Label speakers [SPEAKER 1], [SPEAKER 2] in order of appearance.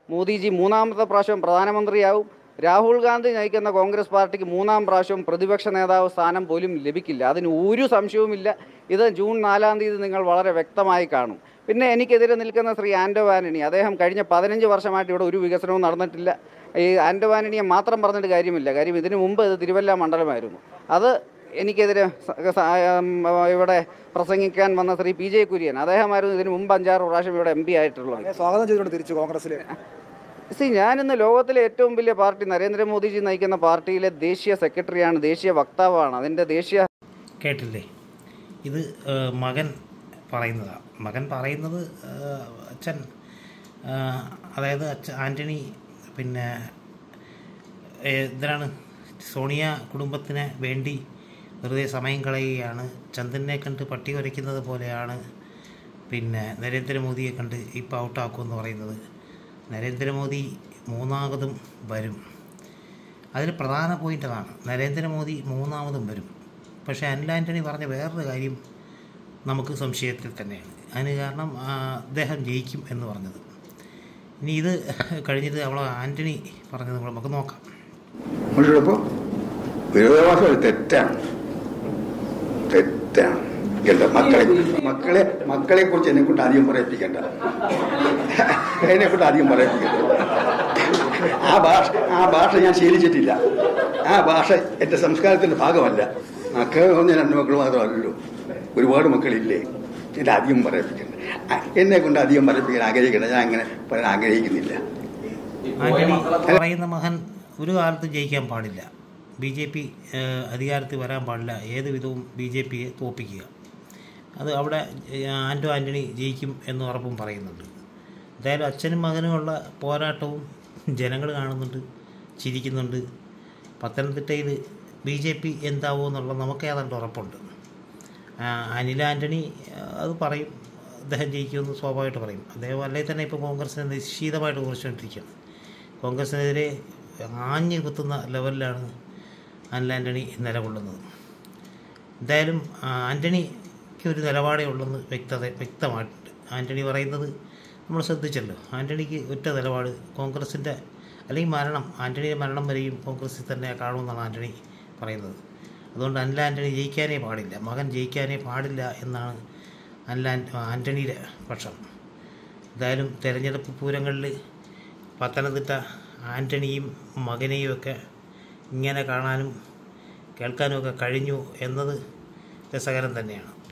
[SPEAKER 1] മോദിജി മൂന്നാമത്തെ പ്രാവശ്യം പ്രധാനമന്ത്രിയാവും രാഹുൽ ഗാന്ധി നയിക്കുന്ന കോൺഗ്രസ് പാർട്ടിക്ക് മൂന്നാം പ്രാവശ്യം പ്രതിപക്ഷ നേതാവ് സ്ഥാനം പോലും ലഭിക്കില്ല അതിന് ഒരു സംശയവുമില്ല ഇത് ജൂൺ നാലാം തീയതി നിങ്ങൾ വളരെ വ്യക്തമായി കാണും പിന്നെ എനിക്കെതിരെ നിൽക്കുന്ന ശ്രീ ആൻഡോ ആന്റണി അദ്ദേഹം കഴിഞ്ഞ പതിനഞ്ച് വർഷമായിട്ട് ഇവിടെ ഒരു വികസനവും നടന്നിട്ടില്ല ഈ ആൻഡോ ആന്റണിയെ മാത്രം പറഞ്ഞിട്ട് കാര്യമില്ല കാര്യം ഇതിനു മുമ്പ് ഇത് തിരുവല്ല മണ്ഡലമായിരുന്നു അത് എനിക്കെതിരെ സ- സ- ഉം, ഇവിടെ പ്രസംഗിക്കാൻ വന്ന ശ്രീ പി ജെ കുര്യൻ അദ്ദേഹമായിരുന്നു ഇതിന് മുമ്പ് അഞ്ചാറ് പ്രാവശ്യം ഇവിടെ എം പി ആയിട്ടുള്ളത്
[SPEAKER 2] അങ്ങനെ സ്വാഗതം ചെയ്തുകൊണ്ട് തിരിച്ചു കോൺഗ്രസിൽ
[SPEAKER 1] സി ഞാനിന്ന് ലോകത്തിലെ ഏറ്റവും വലിയ പാർട്ടി നരേന്ദ്രമോദിജി നയിക്കുന്ന പാർട്ടിയിലെ ദേശീയ സെക്രട്ടറിയാണ് ദേശീയ വക്താവാണ് അതിൻ്റെ ദേശീയ
[SPEAKER 3] കേട്ടില്ലേ ഇത് ഏഹ്, മകൻ പറയുന്നതാണ് മകൻ പറയുന്നത് ഏഹ്, അച്ഛൻ ഏഹ്, അതായത് അച്ഛൻ ആൻ്റണി പിന്നെ ഏഹ്, എന്തിനാണ് സോണിയ കുടുംബത്തിന് വേണ്ടി വെറുതെ സമയം കളയുകയാണ് ചന്ദ്രനെ കണ്ട് പട്ടി കുരയ്ക്കുന്നത് പോലെയാണ് പിന്നെ നരേന്ദ്രമോദിയെ കണ്ട് ഇപ്പോൾ ഔട്ടാക്കുമെന്ന് പറയുന്നത് നരേന്ദ്രമോദി മൂന്നാമതും വരും അതിൽ പ്രധാന പോയിന്റ് അതാണ് നരേന്ദ്രമോദി മൂന്നാമതും വരും പക്ഷേ അനിൽ ആൻ്റണി പറഞ്ഞ വേറൊരു കാര്യം നമുക്ക് സംശയത്തിൽ തന്നെയാണ് അതിന് കാരണം ആ, അദ്ദേഹം ജയിക്കും എന്ന് പറഞ്ഞത് ഇനി ഇത് കഴിഞ്ഞിട്ട് നമ്മൾ ആൻ്റണി പറഞ്ഞത് നമ്മൾ നമുക്ക് നോക്കാം
[SPEAKER 4] മനസ്സിലപ്പോൾ വിരോധാഭാസം ഒരു തെറ്റാണ് തെറ്റാണ് എന്താ മക്കളെ മക്കളെ മക്കളെ കുറിച്ച് എന്നെ കൊണ്ട് അധികം പറയിപ്പിക്കണ്ട എന്നെ കൊണ്ട് അധികം പറയിപ്പിക്കണ്ട ആ ഭാഷ ആ ഭാഷ ഞാൻ ശീലിച്ചിട്ടില്ല ആ ഭാഷ എൻ്റെ സംസ്കാരത്തിൻ്റെ ഭാഗമല്ല മക്കൾ ഒന്ന് രണ്ട് മക്കൾ മാത്രമല്ലല്ലോ ഒരുപാട് മക്കളില്ലേ എന്നെ അധികം പറയിപ്പിക്കണ്ട ആ, എന്നെ കൊണ്ട് അധികം പറയിപ്പിക്കാൻ ആഗ്രഹിക്കണ്ട ഞാൻ അങ്ങനെ പറയാൻ ആഗ്രഹിക്കുന്നില്ല
[SPEAKER 3] ആൻ്റണി പറയുന്ന മകൻ ഒരു കാലത്തും ജയിക്കാൻ പാടില്ല ബി ജെ പി അധികാരത്തിൽ വരാൻ പാടില്ല ഏത് വിധവും ബി ജെ പിയെ തോപ്പിക്കുക അത് അവിടെ ഏഹ്, ആൻ്റോ ആൻ്റണി ജയിക്കും എന്ന് ഉറപ്പും പറയുന്നുണ്ട് എന്തായാലും അച്ഛനും മകനുമുള്ള പോരാട്ടവും ജനങ്ങൾ കാണുന്നുണ്ട് ചിരിക്കുന്നുണ്ട് പത്തനംതിട്ടയിൽ ബി ജെ പി എന്താവും എന്നുള്ളത് നമുക്ക് ഏതാണ്ട് ഉറപ്പുണ്ട് ആ, അനിൽ ആൻ്റണി ആ, അത് പറയും അദ്ദേഹം ജയിക്കുമെന്ന് സ്വാഭാവികമായിട്ട് പറയും അദ്ദേഹം അല്ലെങ്കിൽ തന്നെ ഇപ്പോൾ കോൺഗ്രസിനെ നിശ്ചിതമായിട്ട് കുറിച്ചുകൊണ്ടിരിക്കുകയാണ് കോൺഗ്രസിനെതിരെ ആഞ്ഞു കുത്തുന്ന ലെവലിലാണ് അനിൽ ആൻ്റണി നിലകൊള്ളുന്നത് എന്തായാലും ആ, ആൻ്റണിക്ക് ഒരു നിലപാടേ ഉള്ളെന്ന് വ്യക്തത വ്യക്തമായിട്ടുണ്ട് ആൻ്റണി പറയുന്നത് നമ്മൾ ശ്രദ്ധിച്ചല്ലോ ആൻ്റണിക്ക് ഒറ്റ നിലപാട് കോൺഗ്രസിൻ്റെ അല്ലെങ്കിൽ മരണം ആൻ്റണിയുടെ മരണം വരെയും കോൺഗ്രസിൽ തന്നെ കാണുമെന്നാണ് ആൻ്റണി പറയുന്നത് അതുകൊണ്ട് അനിൽ ആൻ്റണി ജയിക്കാനേ പാടില്ല മകൻ ജയിക്കാനേ പാടില്ല എന്നാണ് അനിൽ ആൻ- ആൻ്റണിയുടെ പക്ഷം എന്തായാലും തെരഞ്ഞെടുപ്പ് പൂരങ്ങളിൽ പത്തനംതിട്ട ആൻ്റണിയും മകനെയും ഒക്കെ ഇങ്ങനെ കാണാനും കേൾക്കാനും ഒക്കെ കഴിഞ്ഞു എന്നത് രസകരം തന്നെയാണ്